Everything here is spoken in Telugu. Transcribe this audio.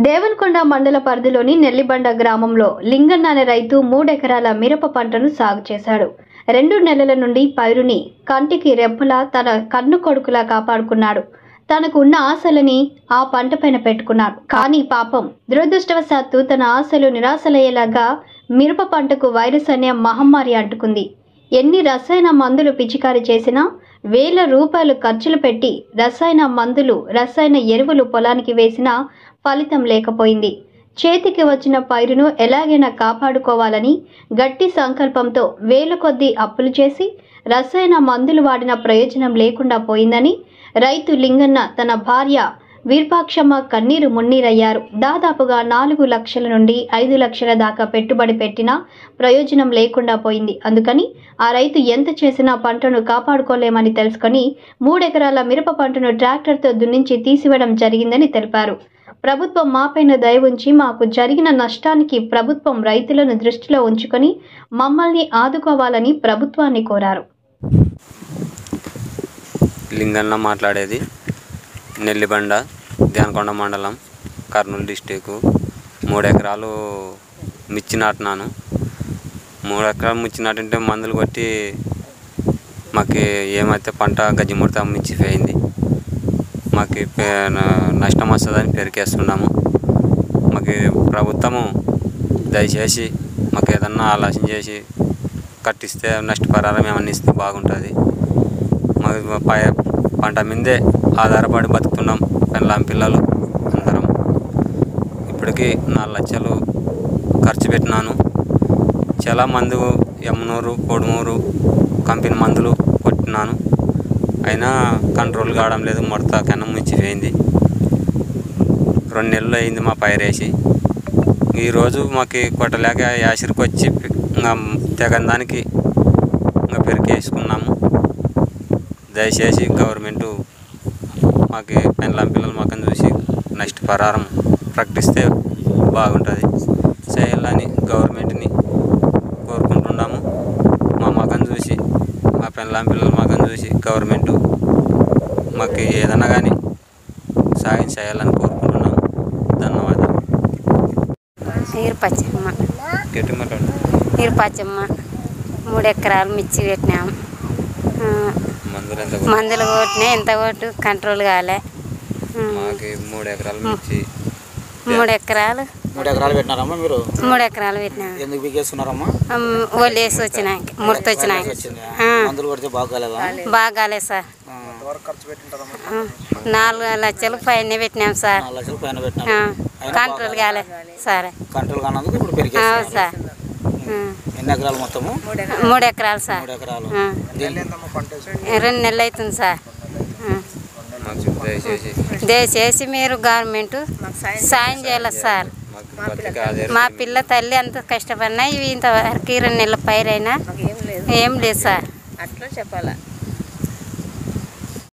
దేవనకొండ మండల పరిధిలోని నెల్లిబండ గ్రామంలో లింగన్న అనే రైతు మూడెకరాల మిరప పంటను సాగు చేశాడు రెండు నెలల నుండి పైరుని కంటికి రెప్పలా తన కన్ను కొడుకులా కాపాడుకున్నాడు తనకు ఉన్న ఆశలని ఆ పంట పైన పెట్టుకున్నాడు కానీ పాపం దురదృష్టవశాత్తు తన ఆశలు నిరాశలయ్యేలాగా మిరప పంటకు వైరస్ అనే మహమ్మారి అంటుకుంది ఎన్ని రసాయన మందులు పిచికారీ చేసినా వేల రూపాయలు ఖర్చులు పెట్టి రసాయన మందులు రసాయన ఎరువులు పొలానికి వేసినా ఫలితం లేకపోయింది చేతికి వచ్చిన పైరును ఎలాగైనా కాపాడుకోవాలని గట్టి సంకల్పంతో వేల కొద్దీ అప్పులు చేసి రసాయన మందులు వాడిన ప్రయోజనం లేకుండా పోయిందని రైతు లింగన్న తన భార్య వీర్పాక్షమ్మ కన్నీరు మున్నీరయ్యారు దాదాపుగా నాలుగు లక్షల నుండి ఐదు లక్షల దాకా పెట్టుబడి పెట్టినా ప్రయోజనం లేకుండా పోయింది అందుకని ఆ రైతు ఎంత చేసినా పంటను కాపాడుకోలేమని తెలుసుకొని మూడెకరాల మిరప పంటను ట్రాక్టర్తో దున్నించి తీసివేయడం జరిగిందని తెలిపారు ప్రభుత్వం మాపైన దయ ఉంచి మాకు జరిగిన నష్టానికి ప్రభుత్వం రైతులను దృష్టిలో ఉంచుకొని మమ్మల్ని ఆదుకోవాలని ప్రభుత్వాన్ని కోరారు లింగన్న మాట్లాడేది నెల్లిబండ ధ్యానకొండ మండలం కర్నూలు డిస్టిక్ మూడు ఎకరాలు మిర్చి నాటినాను మూడు ఎకరాలు మిర్చి నాటింటే మందులు కొట్టి మాకు ఏమైతే పంట గజ్జి ముడత మిర్చి పోయింది మాకు పే- న- నష్టం వస్తుందని పెరికేస్తున్నాము మాకు ప్రభుత్వము దయచేసి మాకు ఏదన్నా ఆలోచన చేసి కట్టిస్తే నష్టపరిహారం ఏమన్నా ఇస్తే బాగుంటుంది మాకు పై పంట మీదే ఆధారపడి బతుకుతున్నాం పెళ్ళాం పిల్లలు అందరం ఇప్పటికి నాలుగు లక్షలు ఖర్చు పెట్టినాను చాలా మందు యమునూరు కొడుమూరు కంపెనీ మందులు కొట్టినాను అయినా కంట్రోల్ కావడం లేదు ముడత కన్నం మించిపోయింది రెండు నెలలు అయింది మా పైరేసి ఈరోజు మాకు కొట్టలేక యాసిరికి వచ్చి ఇంకా తెగని దానికి ఇంకా పెరికేసుకున్నాము దయచేసి గవర్నమెంట్ మాకు పెళ్ళాం పిల్లలు మాకని చూసి నష్టపరిహారం ప్రకటిస్తే బాగుంటుంది చేయాలని గవర్నమెంట్ని కోరుకుంటున్నాము మా మకం చూసి మా పెళ్ళాం పిల్లలు మకం చూసి గవర్నమెంట్ మాకు ఏదన్నా కానీ సాయం చేయాలని కోరుకుంటున్నాము ధన్యవాదాలు ఈరపచ్చమ్మ గట్టి మాట్లాడు ఈరపచ్చమ్మ మూడు ఎకరాలు మిర్చి పెట్టినాం ఆ, మందులు ఎంత మందులు కొట్టినా ఎంత కొట్టు కంట్రోల్ కాలే ఆ, మాకు మూడు ఎకరాల మిర్చి మూడు ఎకరాలు మూడు ఎకరాలు పెట్టినారమ్మా మీరు మూడు ఎకరాలు పెట్టినాం ఎందుకు బిగేస్తున్నారమ్మా ఒళ్ళు వేసి వచ్చినాక ముడత వచ్చినాక వచ్చింది ఆ. మందులు కొడితే బాగాలేదా బాగా కాలేదు సార్ ఆ, ఆ, నాలుగు లక్షలు పైన పెట్టినాం సార్ నాలుగు లక్షలు పైన ఆ, పెట్టినారు కంట్రోల్ కాలే సరే కంట్రోల్ కానందుకు ఇప్పుడు ఆ, పెరిగేస్తున్నారు సార్ ఆ, ఎన్ని ఎకరాలు మొత్తము మూడు ఎకరాలు సార్ మూడు ఎకరాలు ఆ, దీన్ని- రెండు నెలలు అవుతుంది సార్ ఆ. మాకు దయచేసి దయచేసి మీరు గవర్నమెంట్ సాయం చేయాలి సార్ మాకు బతికే ఆధారం మా పిల్ల తల్లి అంత కష్టపడినా ఇవి ఇంతవరకు రెండు నెలల పైరైనా ఏం లేదు సార్ అట్లా చెప్పాలా